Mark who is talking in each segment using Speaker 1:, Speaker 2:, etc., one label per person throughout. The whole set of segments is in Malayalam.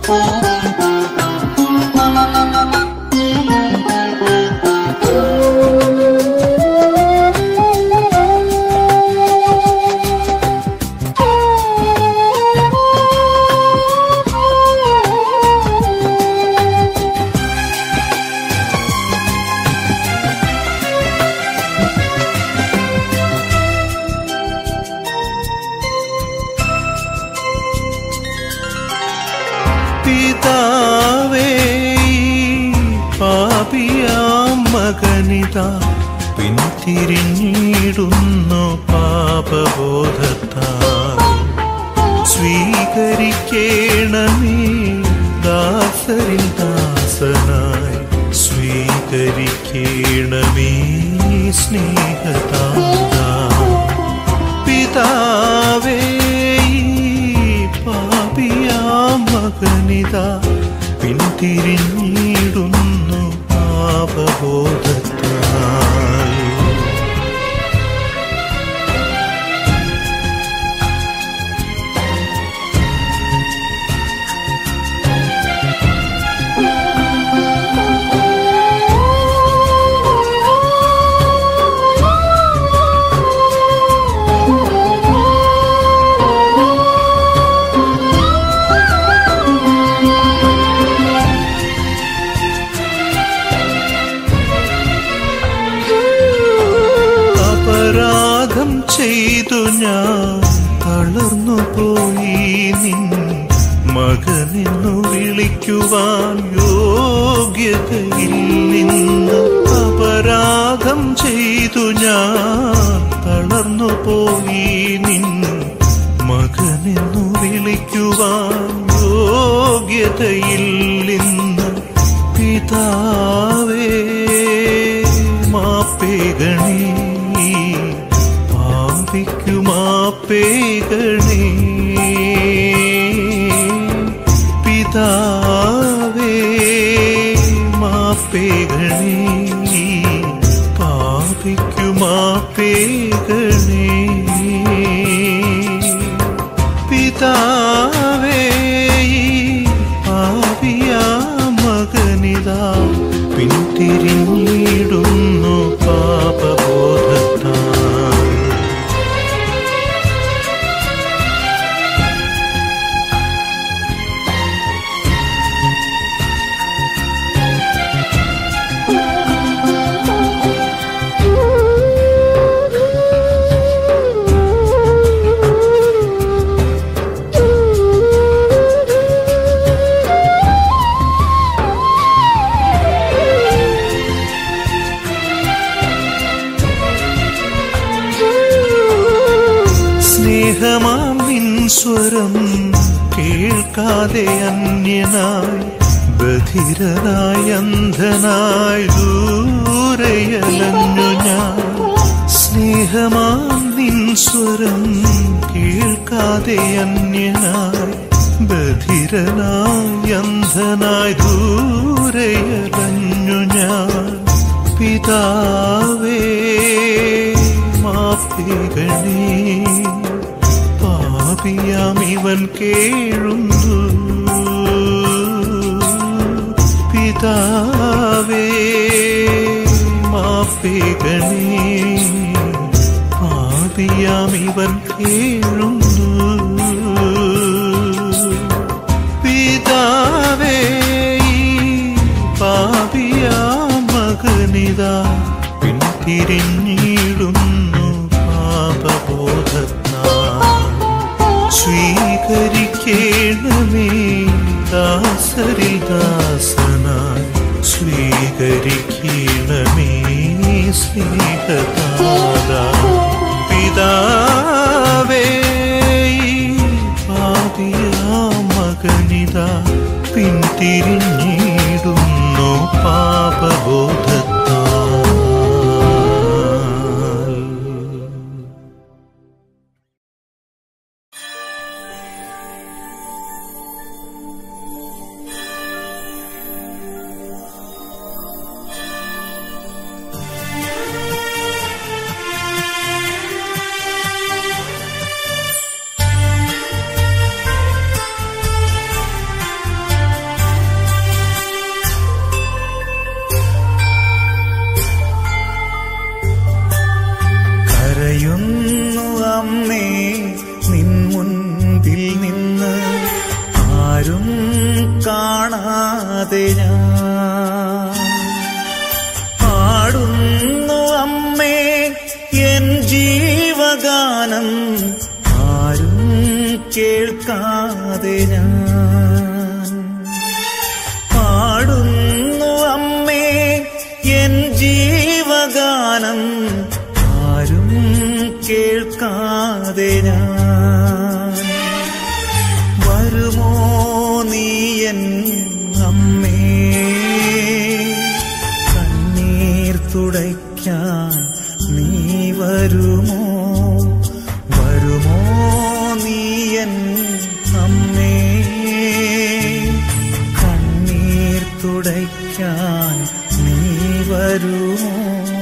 Speaker 1: പിതാവേ പാപിയാം മകനിതാ പിന്തിരിഞ്ഞിടുന്നു പാപബോധത്താൽ സ്വീകരിക്കേണമേ ദാസരിൻ ദാസനായി സ്വീകരിക്കേണമേ സ്നേഹതാതാ പിതാവേ പാപിയാം മകനിതാ പിന്തിരിഞ്ഞിടുന്നു പാപബോധത്താൽ അപരാധം ചെയ്തു ഞാൻ തളർന്നു പോയി നിൻ മകനെന്നു വിളിക്കുവാൻ യോഗ്യതയിൽ നിന്ന് അപരാധം ചെയ്തു ഞാൻ തളർന്നു പോയി നിൻ മകനെന്നു വിളിക്കുവാൻ യോഗ്യതയിൽ നിന്ന് പിതാവേ മാപ്പേകണേ പാപിക്കു മാപ്പേകണേ പിതാവേ മാപ്പേകണേ പാപിക്കു മാപ്പേകണേ പിതാവേ പാപിയാ മകനിതാ പിന്തിരിഞ്ഞിടുന്നു പാപബോധത്താൽ സ്നേഹമാം നിൻ സ്വരം കേൾക്കാതെ അന്യനായി ബധിരനായി അന്ധനായി ദൂരയലഞ്ഞു ഞാൻ സ്നേഹമാം നിൻ സ്വരം കേൾക്കാതെ അന്യനായി ബധിരനായി അന്ധനായി ദൂരയലഞ്ഞു ഞാൻ പിതാവേ മാപ്പികണേ പാപിയാം ഇവൻ കേഴുന്നു പിതാവേ മാപ്പികണേ പാപിയാം ഇവൻ കേഴുന്നു പിതാവേ പാപിയാ മകനിതാ പിന്തിരിഞ്ഞിടുന്നു പാപബോധത്താൽ സ്വീകരിക്കേണമേ ദാസരിൽ ദാസനായി സ്വീകരിക്കണമേ സ്നേഹതാദാ പിതാവേ പാപിയാ മകനിതാ പിന്തിരിഞ്ഞിടുന്നു പാപബോധത്താൽ
Speaker 2: ും കേൾക്കാതെ ഞാൻ പാടുന്നു അമ്മേ എൻ ജീവഗാനം ആരും കേൾക്കാതെ ഞാൻ പാടുന്നു അമ്മേ എൻ ജീവഗാനം ആരും കേൾക്കാതെ ഞാൻ വരുമോ നീ എൻ അമ്മേ കണ്ണീർ തുടയ്ക്കാൻ നീ വരുമോ വരുമോ നീ എൻ അമ്മേ കണ്ണീർ തുടയ്ക്കാൻ നീ വരുമോ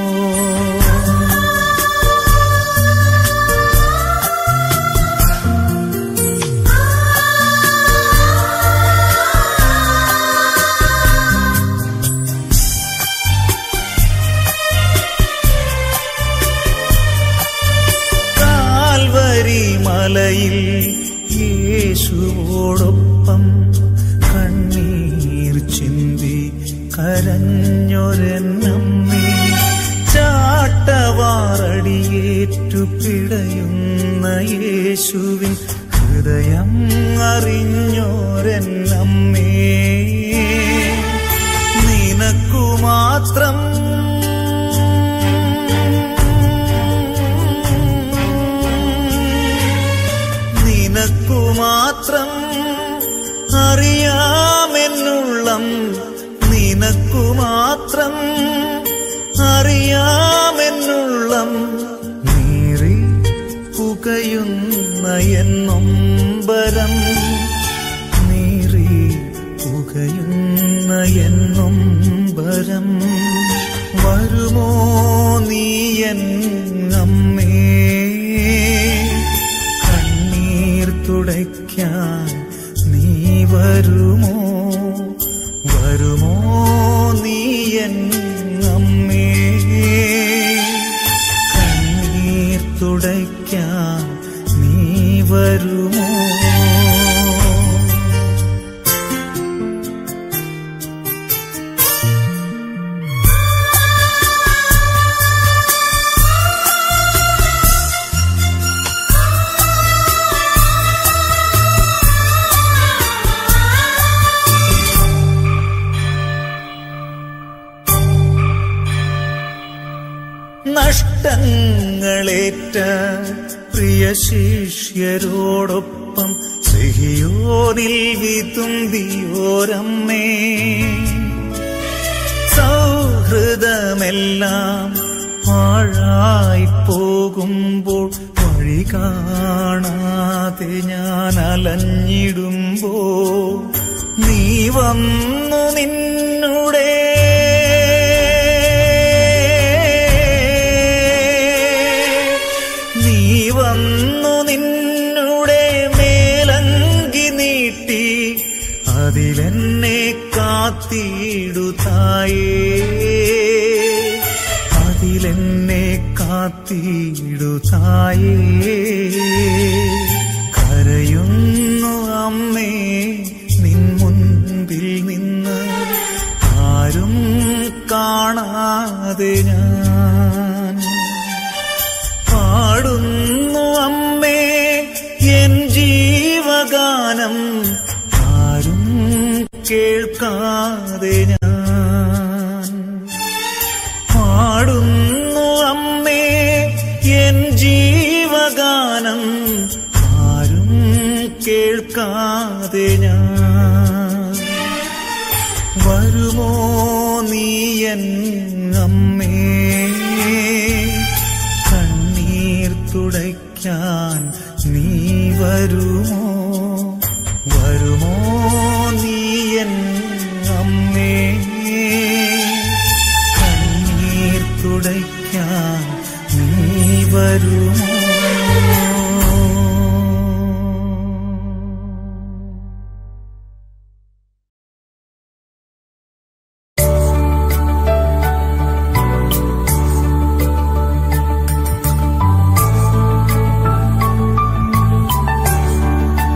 Speaker 2: കാൽവരി മലയിൽ യേശുവോടൊപ്പം കണ്ണീർ ചിന്തി കരഞ്ഞൊരെന്നമ്മേ ചാട്ടവാറടിയേറ്റു പിടയുന്ന യേശുവിൻ ഹൃദയം അറിഞ്ഞോരെന്നമ്മേ നിനക്കു മാത്രം നിനക്കു മാത്രം അറിയാമെന്നുള്ളം നിനക്കു മാത്രം അറിയാമെന്നുള്ളം നീറി പുകയുന്ന എന്നൊമ്പരം നീറി പുകയുന്ന എന്നൊമ്പരം വരുമോ നീ എൻ അമ്മേ കണ്ണീർ തുടയ്ക്കാൻ നീ വരുമോ വരുമോ നീ എൻ അമ്മേ കണ്ണീർ തുടയ്ക്കാൻ നീ വരുമോ നഷ്ടങ്ങളേറ്റ പ്രിയ ശിഷ്യരോടൊപ്പം സിഹിയോനിൽ വിതുമ്പിയോരമ്മേ സൗഹൃദമെല്ലാം പാഴായി പോകുമ്പോൾ വഴി കാണാതെ ഞാൻ അലഞ്ഞിടുമ്പോ നീ വന്നു നിന്നുടെ നീ വന്നു നിന്നുടെ മേലങ്കി നീട്ടി അതിലെന്നെ കാത്തിടുതായേ അതിലെന്നെ കാത്തിടുതായേ കരയുന്നു അമ്മേ നിൻ മുൻപിൽ നിന്ന് ആരും കാണാതെ ഞാൻ പാടുന്നു അമ്മേ എൻ ജീവഗാനം ആരും കേൾക്കാതെ ഞാൻ പാടുന്നു അമ്മേ എൻ ജീവഗാനം ആരും കേൾക്കാതെ ഞാൻ വരുമോ നീ എൻ അമ്മേ കണ്ണീർ തുടയ്ക്കാൻ നീ വരുമോ വരുമോ നീ എൻ അമ്മേ കണ്ണീർ തുടയ്ക്കാൻ നീ വരുമോ
Speaker 3: യേശുവേ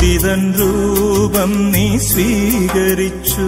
Speaker 2: ഓസ്തിതൻ രൂപം നീ സ്വീകരിച്ചു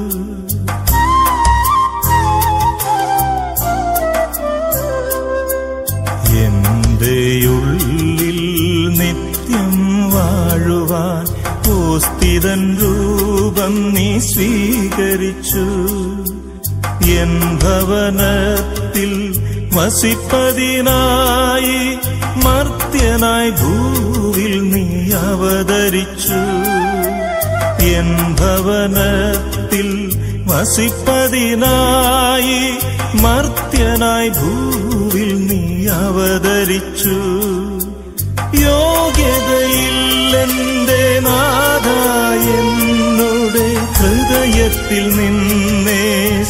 Speaker 2: എന്റെ ഉള്ളിൽ നിത്യം വാഴുവാൻ ഓസ്തിതൻ രൂപം നീ സ്വീകരിച്ചു എൻ ഭവനത്തിൽ വസിപ്പതിനായി മർത്യനായി ഭൂവിൽ നീ അവതരിച്ചു എൻ ഭവനത്തിൽ വസിപ്പതിനായി മർത്യനായി ഭൂവിൽ നീ അവതരിച്ചു യോഗ്യതയില്ലെന്റെ നാഥ എന്നുടെ ഹൃദയത്തിൽ നിന്നെ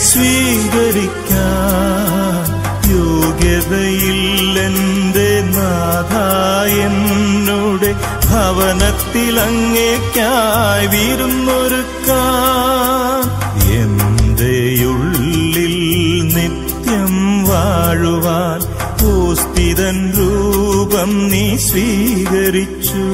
Speaker 2: സ്വീകരിക്കാൻ യോഗ്യതയില്ലെന്റെ നാഥ എന്നുടെ ഭവനത്തിൽ അങ്ങേക്കായി വീരുന്നൊരുക്കാൻ എന്റെ ഉള്ളിൽ നിത്യം വാഴുവാൻ പൂസ്തിതൻ രൂപം നീ സ്വീകരിച്ചു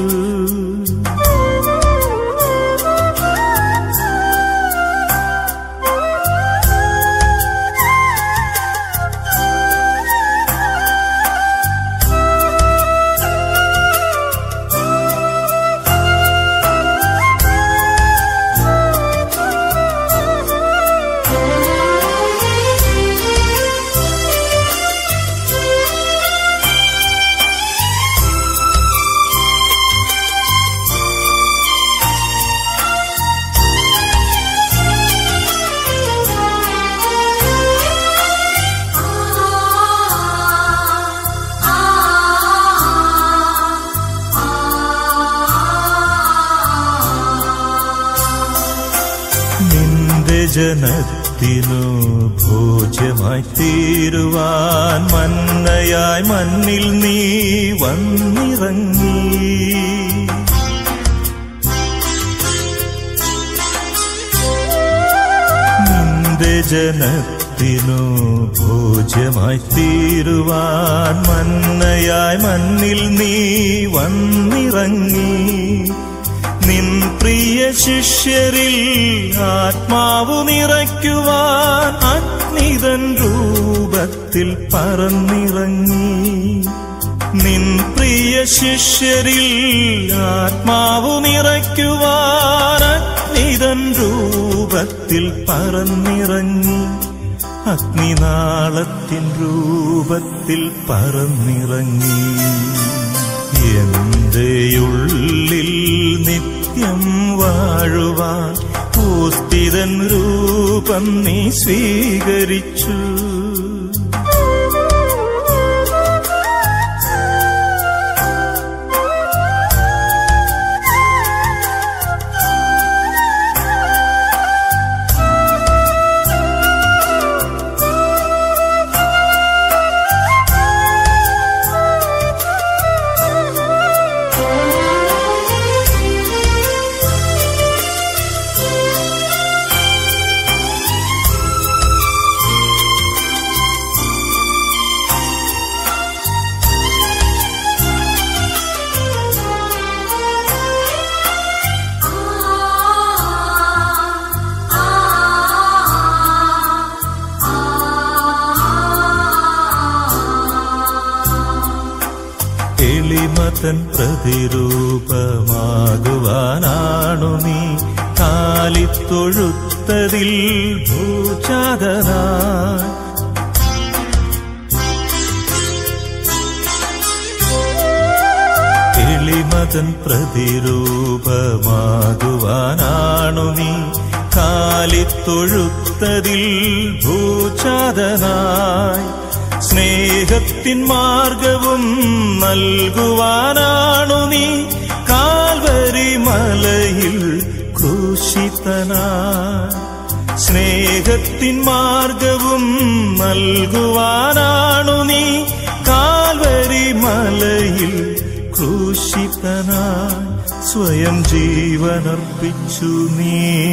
Speaker 2: നിന്റെ ജനത്തിനു ഭോജ്യമായി തീരുവാൻ മന്നയായി മണ്ണിൽ നീ വന്നിറങ്ങി നിന്റെ ജനത്തിനു ഭോജ്യമായി തീരുവാൻ മന്നയായി മണ്ണിൽ നീ വന്നിറങ്ങി നിൻ പ്രിയ ശിഷ്യരിൽ ആത്മാവു നിറയ്ക്കുവാൻ അഗ്നിതൻ രൂപത്തിൽ പറന്നിറങ്ങി നിൻ പ്രിയ ശിഷ്യരിൽ ആത്മാവു നിറയ്ക്കുവാൻ അഗ്നിതൻ രൂപത്തിൽ പറന്നിറങ്ങി അഗ്നിനാളത്തിൻ രൂപത്തിൽ പറന്നിറങ്ങി എന്റെ ഉള്ളിൽ നിത്യം വാഴുവാൻ പൂസ്തിതൻ രൂപം നീ സ്വീകരിച്ചു എളിമതൻ പ്രതിരൂപമാകുവാനാണു നീ കാലിത്തൊഴുത്തതിൽ ഭൂചാതനായി എളിമതൻ പ്രതിരൂപമാകുവാനാണു നീ കാലിത്തൊഴുത്തതിൽ ഭൂചാതനായി സ്നേഹത്തിൻ മാർഗവും നൽകുവാനാണു നീ കാൽവരി മലയിൽ ക്രൂശിതനായി സ്നേഹത്തിൻ മാർഗവും നൽകുവാനാണു നീ കാൽവരി മലയിൽ ക്രൂശിതനായി സ്വയം ജീവനർപ്പിച്ചു നീ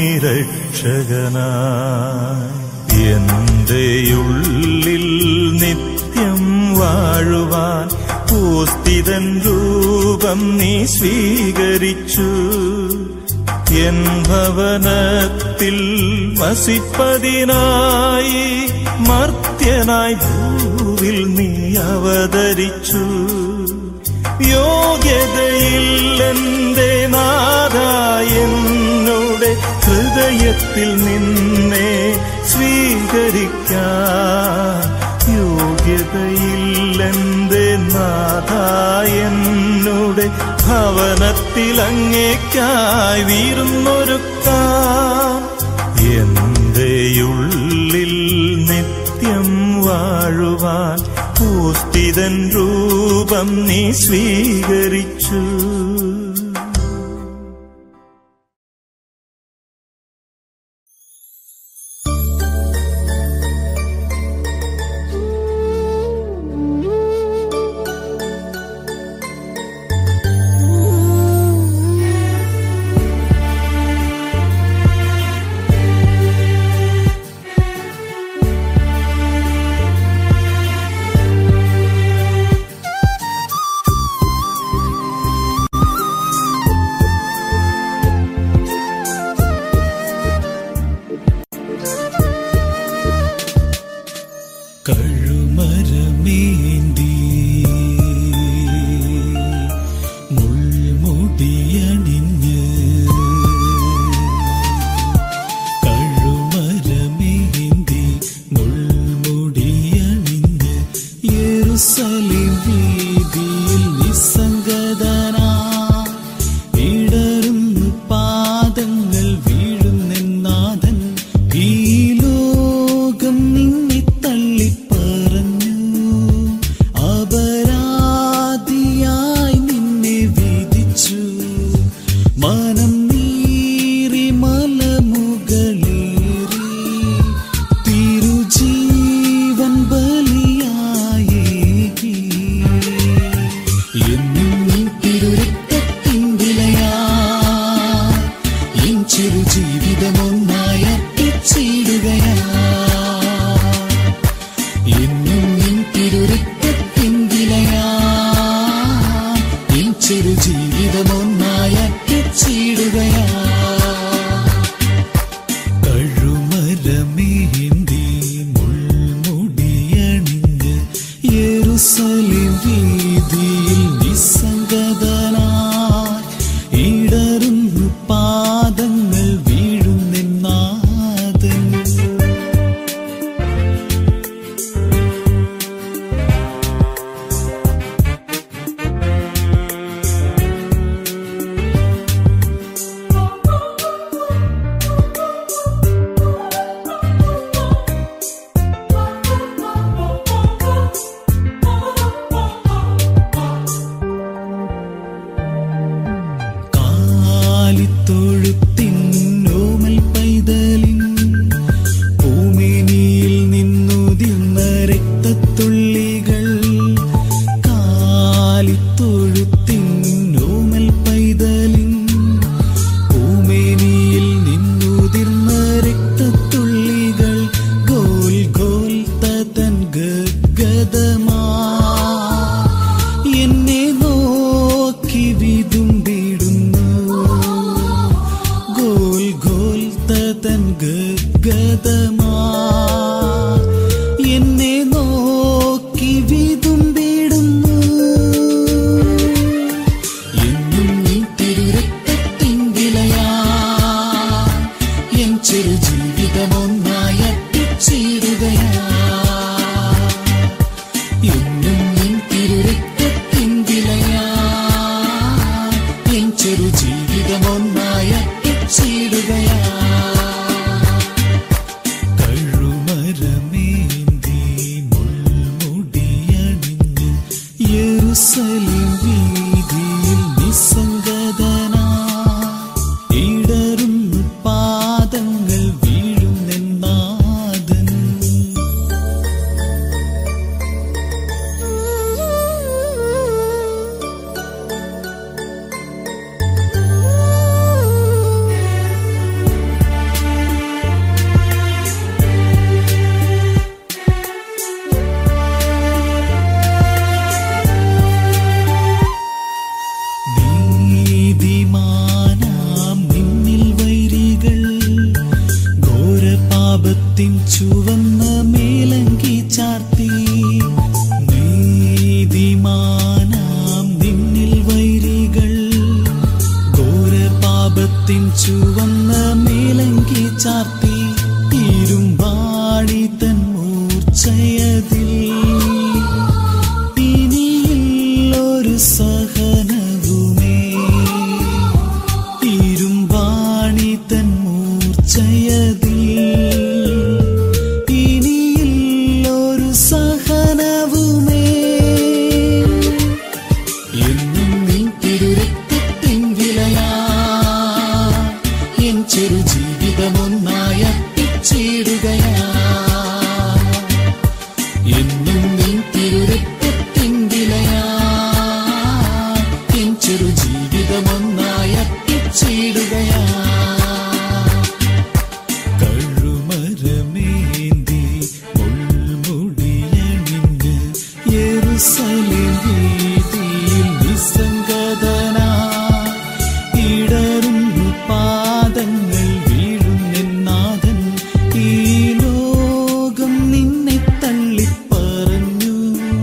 Speaker 2: രക്ഷകനായി എന്റെ ഉള്ളിൽ നിത്യം വാഴുവാൻ ഓസ്തിതൻ രൂപം നീ സ്വീകരിച്ചു എൻ ഭവനത്തിൽ വസിപ്പതിനായി മർത്യനായി ഭൂവിൽ നീ അവതരിച്ചു യോഗ്യതയില്ലെന്റെ നാഥ എന്നുടെ ഹൃദയത്തിൽ നിന്നെ സ്വീകരിക്കാൻ യോഗ്യതയില്ലെന്റെ നാഥ എന്നുടെ ഭവനത്തിൽ അങ്ങേക്കായി വീറുന്നൊരുക്കാം എന്റെ ഉള്ളിൽ നിത്യം വാഴുവാൻ പൂസ്തിതൻ രൂപം നീ സ്വീകരിച്ചു
Speaker 3: കഴുമരമേന്തി മുൾമുടിയണിഞ്ഞ് കഴുമരമേന്തി മുൾമുടിയണിഞ്ഞ് യെരൂശലേം വീതിയിൽ നിസ്സംഗതനാ ഇടറുന്നു പാദങ്ങൾ വീഴുന്നെന്നാഥൻ ഈ ലോകം നിന്നെ തള്ളിപ്പറഞ്ഞു അപരാധിയായി നിന്നെ വിധിച്ചു മനം നീറി മലമുകളേറി തിരുജീവൻ ബലിയായേകി എന്നും നീ തിരുരക്തത്തിൻ വിലയാ എൻ ചെറു ജീവിതമൊന്നായി അർപ്പിച്ചിടുകയാ എന്നും നിൻ തിരുരക്തത്തിൻ വിലയാ എൻ ചെറു ജീവിതമൊന്നായി അർപ്പിച്ചിടുകയാ കഴുമരമേന്തി മുൾമുടിയണിഞ്ഞ് യെരൂശലേം വീതിയിൽ നിസ്സംഗതനായി ഇടറുന്നു പാദങ്ങൾ വീഴുന്നെന്നാഥൻ കാലിത്തൊഴുത്തിന്നോമൽ പൈതലിൻ പൂമേനിയിൽ നിന്നുതിർന്ന രക്തത്തുള്ളികൾ കാലിത്തൊഴുത്തിന്നോമൽ പൈതലിൻ പൂമേനിയിൽ നിന്നുതിർന്ന രക്തത്തുള്ളികൾ ഗോൽ ഗോൽ തതൻ ഗദ്ഗതമാ എന്നെ നോക്കി വിതുമ്പിടുന്നു ഗോൽ ഗോൽ തതൻ ഗദ്ഗതമാ എന്നെ നോക്കി വിതുമ്പിടുന്നു എന്നും നീ തിരുരക്തത്തിൻ വിലയാ എൻ ചെറു ജീവിതമൊന്നായി അട്ടിച്ചിടുകയാ എന്നും നിൻ തിരുരക്തത്തിൻ വിലയാ എൻ ചെറു ജീവിതമൊന്നായി അട്ടിച്ചിടുകയാ കഴുമരമേന്തി മുൾമുടിയണിഞ്ഞ് യെരൂശലേം വീതിയിൽ നിസ്സംഗതനാ ഇടറുന്നു പാദങ്ങൾ വീഴുന്നെന്നാഥൻ
Speaker 4: യേശുവേ
Speaker 3: മൂർച്ചയതിൽ ഇനിയില്ലൊരു സഹനവുമേ ഇരുമ്പാണി തൻ മൂർച്ചയതിൽ ഇനിയില്ലൊരു സഹനവുമേ എന്നും നിൻ തിരുരക്തത്തിൻ വിലയാ എൻ ചെറു ജീവിതമൊന്നായ പിച്ചിടുകയാ എന്നും നിൻ തിരുരക്തത്തിൻ വിലയാ എൻ ചെറു ജീവിതമൊന്നായ പിച്ചിടുകയാ കഴുമരമേന്തി മുൾമുടിയണിഞ്ഞ് യെരൂശലേം വീതിയിൽ നിസ്സംഗതനാ ഇടറുന്നു പാദങ്ങൾ വീഴുന്നെന്നാഥൻ ഈ ലോകം നിന്നെ തള്ളിപ്പറഞ്ഞു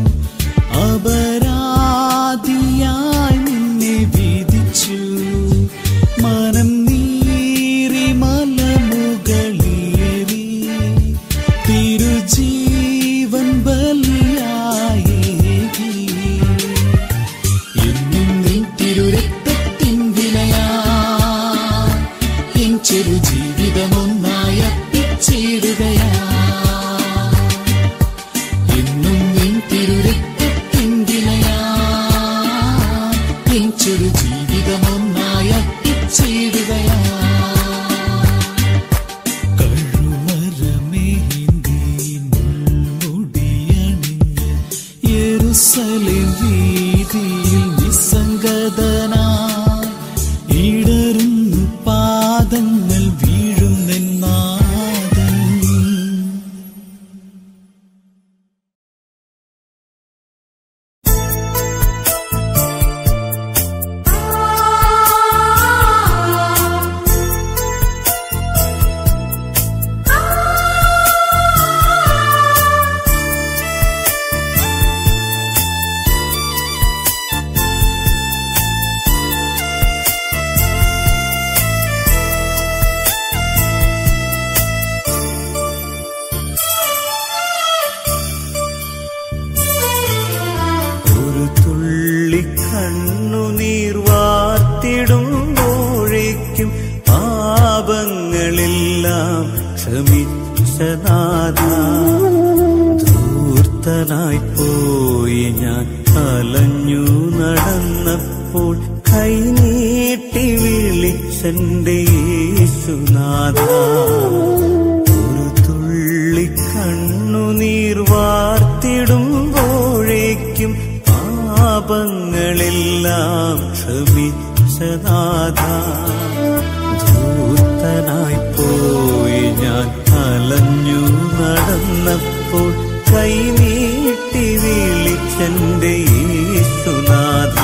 Speaker 3: അപരാധിയായി നിന്നെ വിധിച്ചു മനം നീറി മലമുകളിലേറി തിരുജീവൻ ബലിയായേകി എന്നും നിൻ തിരുരക്തത്തിൻ വിലയാ എൻ ചെറു ജീവിതമൊന്നായ പിച്ചിടുകയാ എന്നും നിൻ തിരുരക്തത്തിൻ വിലയാ എൻ ചെറു ജീവിതമൊന്നായ പിച്ചിടുകയാ കഴുമരമേന്തി മുൾമുടിയണിഞ്ഞ് യെരൂശലേം വീതിയിൽ നിസ്സംഗതനാ ഇടറുന്നു പാദങ്ങൾ വീഴുന്നെന്നാദൻ
Speaker 2: ഒരു തുള്ളി കണ്ണുനീർ വാർത്തിടുമ്പോഴേക്കും പാപങ്ങളെല്ലാം ക്ഷമിച്ച നാഥ ധൂർത്തനായി പോയി ഞാൻ അലഞ്ഞു നടന്നപ്പോൾ കൈനീട്ടി വിളിച്ചെന്റെ യേശുനാഥ ഒരു തുള്ളി കണ്ണുനീർ വാർത്തിടുമ്പോഴേക്കും പാപങ്ങളെല്ലാം ക്ഷമിച്ചനാഥ ധൂർത്തനായി പോയി ഞാൻ അലഞ്ഞു നടന്നപ്പോൾ കൈനീട്ടി വിളിച്ചെന്റെ യേശുനാഥ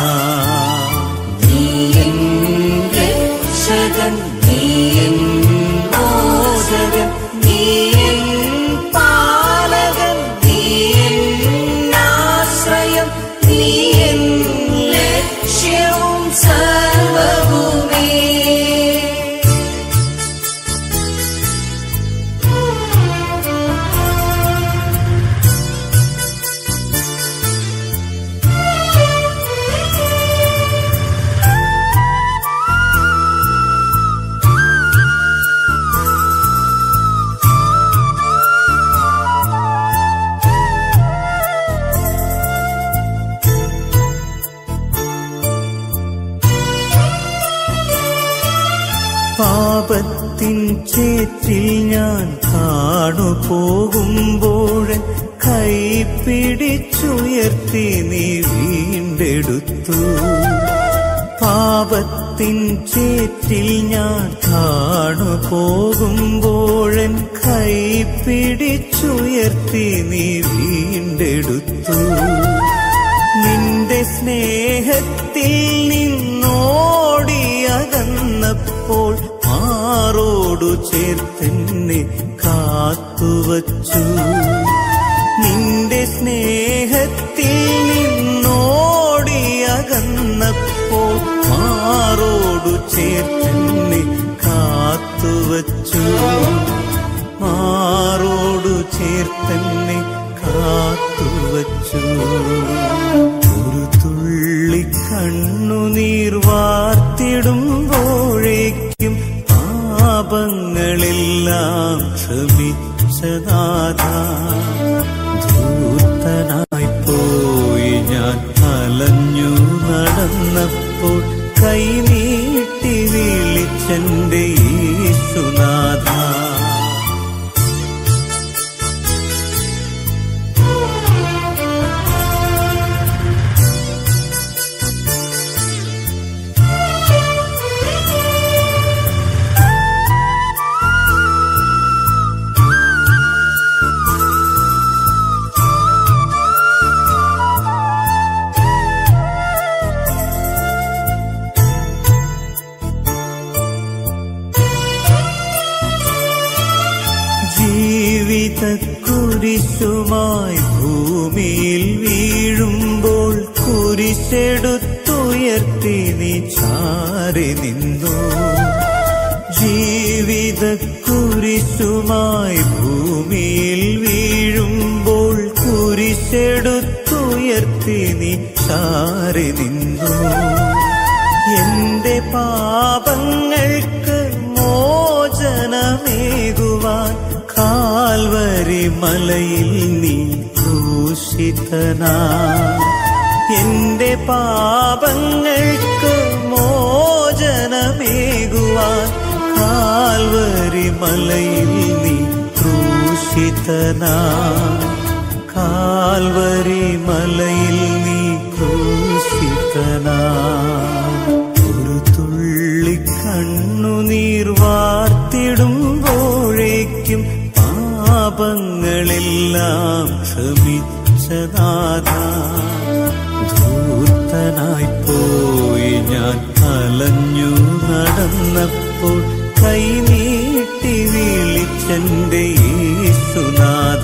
Speaker 2: നീയൻ രക്ഷകൻ നീയൻ മോചകൻ നീയൻ പാലകൻ നീയൻ ആശ്രയം നീയൻ ലക്ഷ്യവും സർവവുമേ പാപത്തിൻ ചേറ്റിൽ ഞാൻ കാണു പോകുമ്പോൾ കൈ പിടിച്ചുയർത്തി നീ വീണ്ടെടുത്തു പാപത്തിൻ ചേറ്റിൽ ഞാൻ കാണു പോകുമ്പോൾ കൈ പിടിച്ചുയർത്തി നീ വീണ്ടെടുത്തു നിന്റെ സ്നേഹത്തിൽ നിന്നോടിയകന്നപ്പോൾ മാറോടു ചേർത്തെന്നെ കാത്തുവച്ചു നിന്റെ സ്നേഹത്തിൽ നിന്നോടിയകന്നപ്പോൾ മാറോടു ചേർത്തെന്നെ കാത്തുവച്ചു മാറോടു ചേർത്തെന്നെ കാത്തുവച്ചു ഒരു തുള്ളി കണ്ണുനീർ വാർത്തിടുമ്പോഴേക്കും പാപങ്ങളെല്ലാം ക്ഷമിച്ചനാഥ ധൂർത്തനായി പോയി ഞാൻ അലഞ്ഞു നടന്നപ്പോൾ കൈനീട്ടി വിളിച്ചെന്റെ യേശുനാഥ ജീവിത കുരിശുമായി ഭൂമിയിൽ വീഴുമ്പോൾ കുരിശെടുത്തുയർത്തി നീ ചാരി നിന്നു ജീവിത കുരിശുമായി ഭൂമിയിൽ വീഴുമ്പോൾ കുരിശെടുത്തുയർത്തി നീ ചാരി നിന്നു എന്റെ പാപങ്ങൾക്ക് മോചനമേകുവാൻ കാൽവരി മലയിൽ നീ ക്രൂശിതനാ എന്റെ പാപങ്ങൾക്ക് മോചനമേകുവാൻ കാൽവരി മലയിൽ നീ ക്രൂശിതനാ കാൽവരി മലയിൽ നീ ക്രൂശിതനാ ഒരു തുള്ളി കണ്ണുനീർ വാർത്തിടുമ്പോഴേക്കും പാപങ്ങളെല്ലാം ക്ഷമിച്ചനാഥ ധൂർത്തനായി പോയി ഞാൻ അലഞ്ഞു നടന്നപ്പോൾ കൈനീട്ടി വിളിച്ചെന്റെ യേശുനാഥ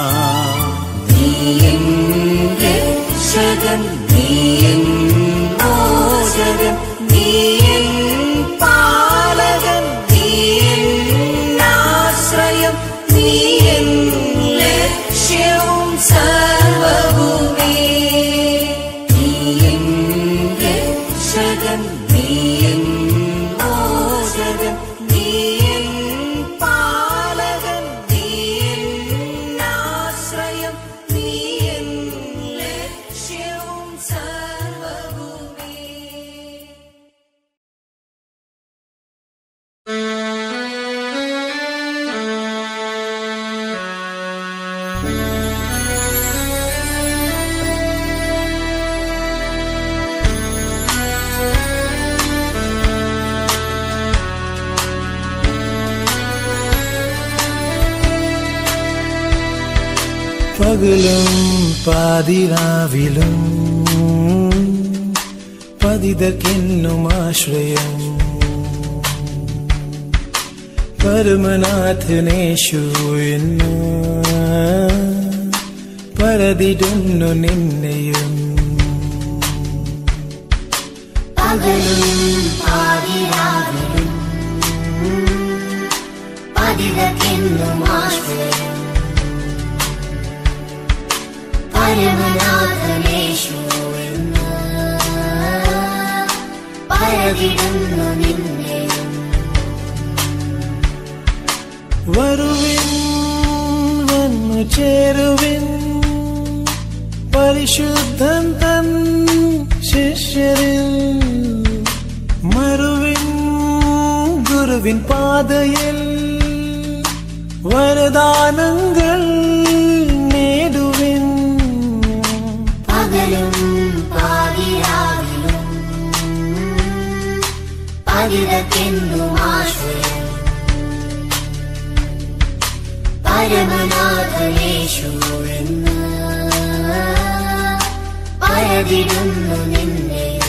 Speaker 4: രക്ഷകൻ നീയൻ മോചകൻ നീയൻ പാലകൻ നീയൻ ആശ്രയം നീയൻ ലക്ഷ്യവും സർവവുമേ നീയൻ രക്ഷകൻ നീയൻ മോചകൻ നീയൻ പാലകൻ നീയൻ ആശ്രയം നീയൻ ലക്ഷ്യവും സർവവുമേ
Speaker 3: പകലും പാതിരാവിലും പതിതക്കെന്നും ആശ്രയം പരമനാഥനേശു എന്ന് പരതിടുന്നു നിന്നെയും
Speaker 4: പകലും പാതിരാവിലും പതിതക്കെന്നും ആശ്രയം പരമനാഥനേശു എന്ന് പരതിടുന്നു നിന്നെയും
Speaker 3: വരുവിൻ വന്നു ചേരുവിൻ പരിശുദ്ധൻ തൻ ശിഷ്യരിൽ മറുവിൻ ഗുരുവിൻ പാതയിൽ വരദാനങ്ങൾ നേടുവിൻ
Speaker 4: പകലും പാതിരാവിലും പതിതക്കെന്നും ആശ്രയം പരമനാഥനേശു എന്ന് പരതിടുന്നു നിന്നെയും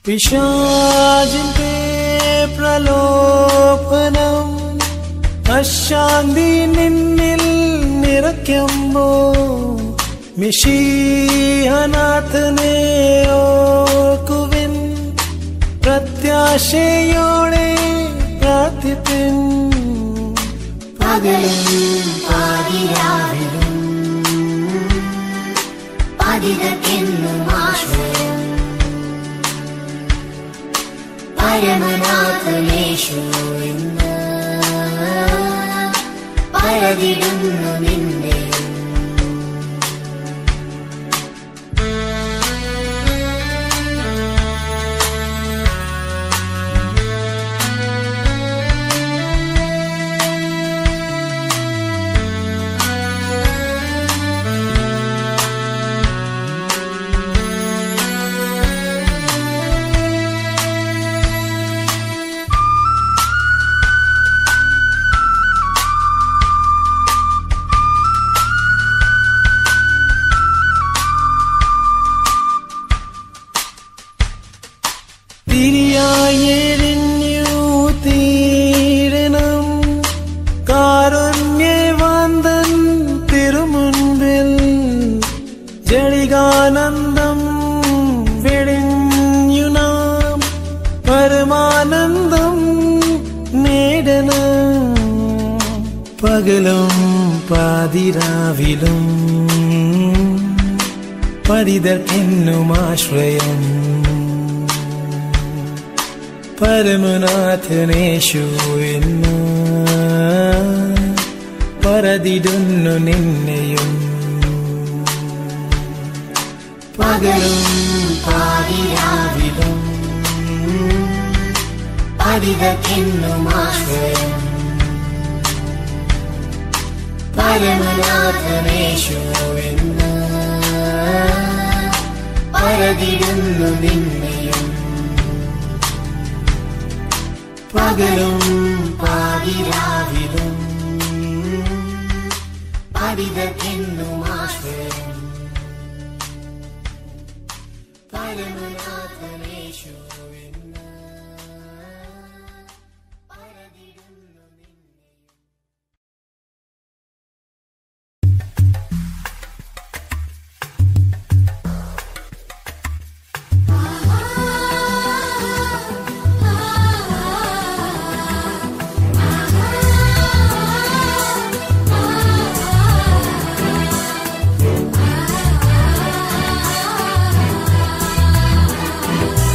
Speaker 3: പിശാചിന്റെ പ്രലോഭനം അശാന്തി നിന്നിൽ നിറയ്ക്കുമ്പോ മിഷീഹനാഥനെ ഓർക്കുവിൻ പ്രത്യാശയോടെ പ്രാർത്ഥിപ്പിൻ
Speaker 4: പകലും പാതിരാവിലും പതിതക്കെന്നും ആശ്രയം പരമനാഥനേശു എന്ന് പരതിടുന്നു നിന്നെയും
Speaker 3: തിരിയായെരിഞ്ഞു തീരണം കാരുണ്യവാന്തൻ തിരുമുൻപിൽ ജളികാനന്ദം വെടിഞ്ഞു നാം പരമാനന്ദം നേടണം പകലും പാതിരാവിലും പതിതർക്കെന്നും ആശ്രയം പരമനാഥനേശു എന്ന് പരതിടുന്നു നിന്നെയും പകലും
Speaker 4: പാതിരാവിലും പതിതക്കെന്നും ആശ്രയം പരമനാഥനേശു എന്ന് പരതിടുന്നു നിന്നെയും പകലും പാതിരാവിലും പതിതക്കെന്നും ആശ്രയം പരമനാഥനേശു എന്ന് പരതിടുന്നു നിന്നെയും
Speaker 5: ആ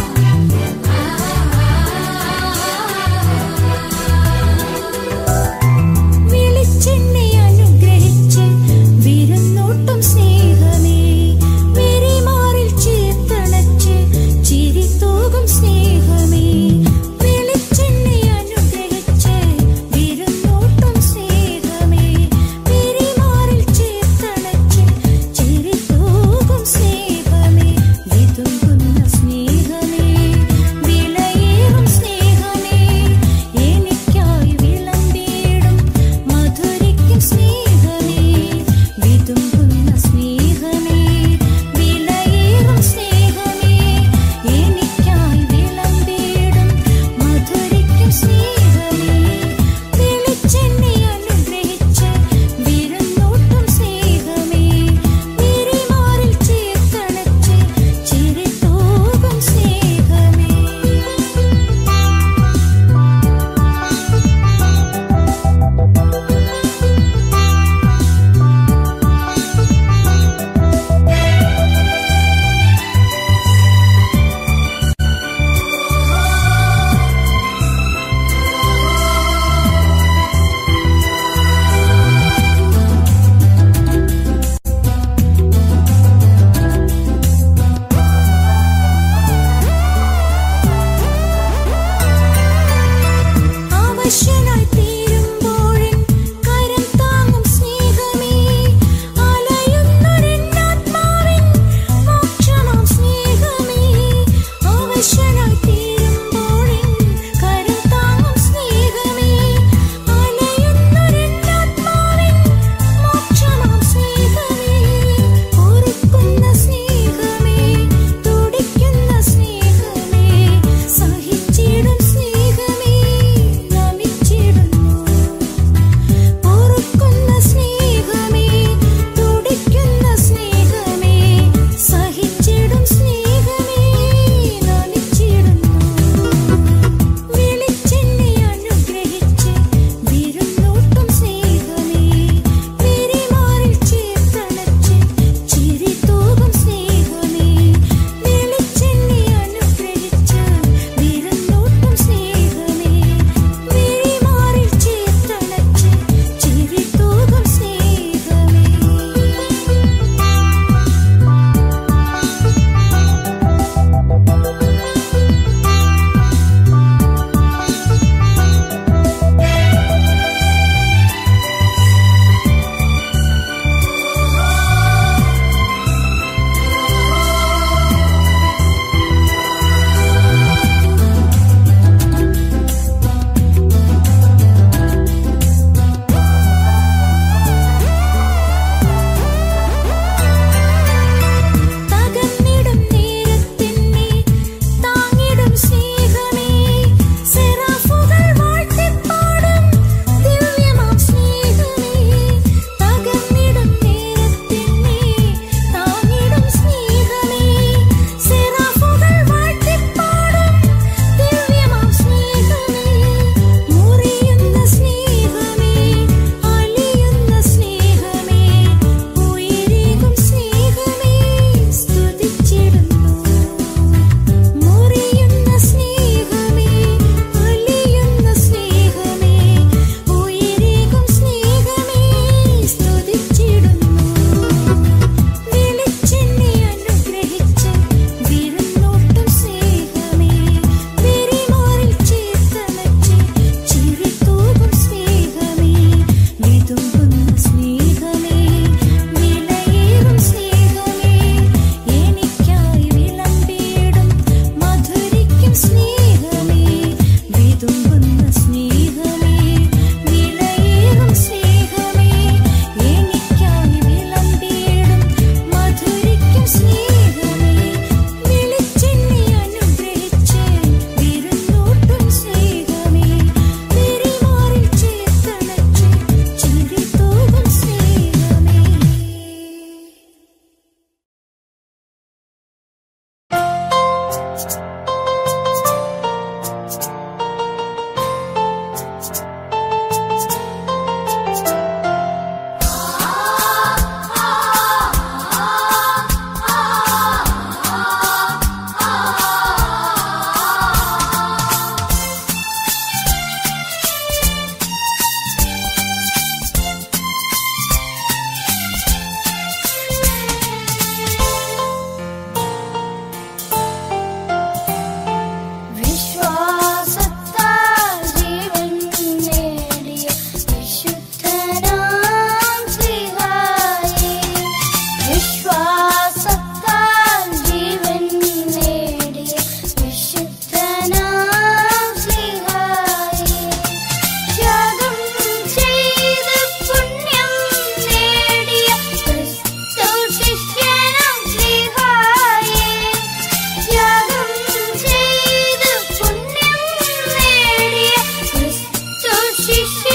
Speaker 4: ശിഷ്യ